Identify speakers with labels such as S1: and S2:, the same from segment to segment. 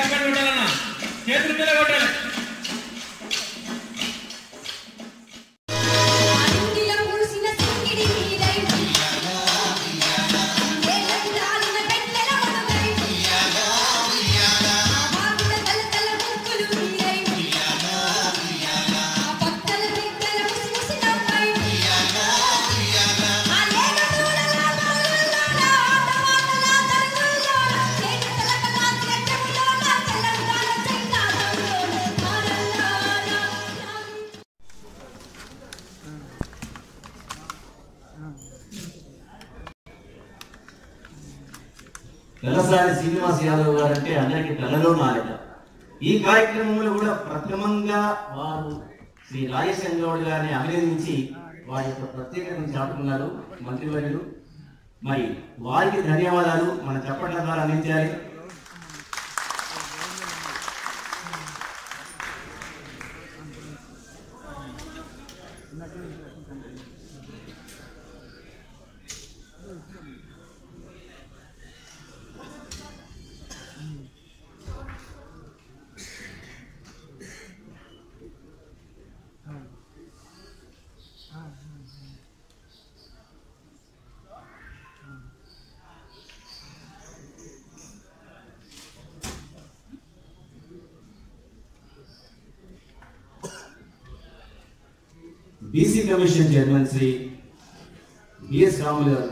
S1: చప్పట్లు కొట్టాలన్నా చేతుల మీద కొట్టాలి
S2: అంగిల పూసిన సింగిడి నీరై నేలకులాలిన వెన్నెల వడుగై ఆవాగుల తలతల ముక్కులు నీరై పక్కల పిక్కల ముసి ముసి నవ్వై ఆ లేక దూడల బాలల్లోన ఆటవాటల తరుగుల్లోన లేక తలకల చెట్టములోన తెలంగాణ చెంగారంలోన మారల్లారా
S3: తెల్లసారి శ్రీనివాస్ యాదవ్ గారు అంటే అందరికి తెల్లలో నాలెట ఈ కార్యక్రమంలో కూడా ప్రథమంగా వారు శ్రీ రాజేశ్వర గౌడ్ గారిని అభినందించి వారి యొక్క ప్రత్యేకతను చాటుకున్నారు మంత్రివర్యులు మరి వారికి ధన్యవాదాలు మన చప్పట్ల ద్వారా అందించాలి BC commission chairman Shri B S Ramulu garu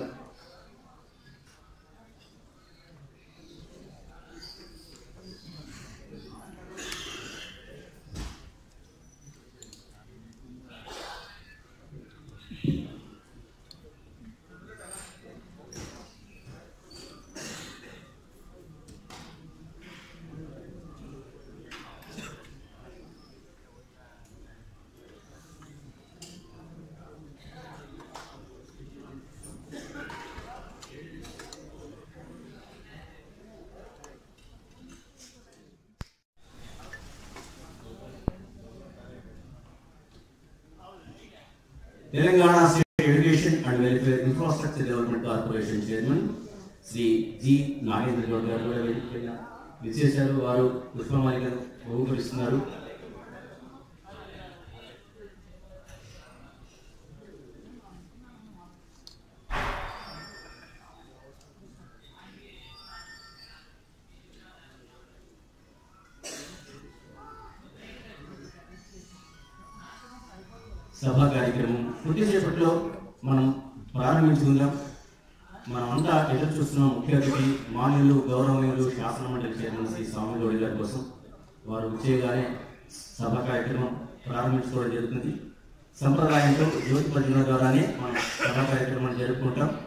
S3: Telangana state education and welfare infrastructure development corporation chairman Shri G Nagendra Goud garu కూడా వేదిక పైన విచ్చేశారు వారు పుష్పమాలికను బహుకరిస్తున్నారు సభా కార్యక్రమం కొద్దిసేపట్లో మనం ప్రారంభించుకుందాం మనం అంతా ఎదురు చూస్తున్నాం ముఖ్య అతిథి మాన్యులు గౌరవనీయులు శాసన మండలి చైర్మన్ శ్రీ స్వామిగౌడి గారి కోసం వారు వచ్చేగానే సభా కార్యక్రమం ప్రారంభించుకోవడం జరుగుతుంది సంప్రదాయంతో జ్యోతి భజన ద్వారానే మనం సభా కార్యక్రమాన్ని జరుపుకుంటాం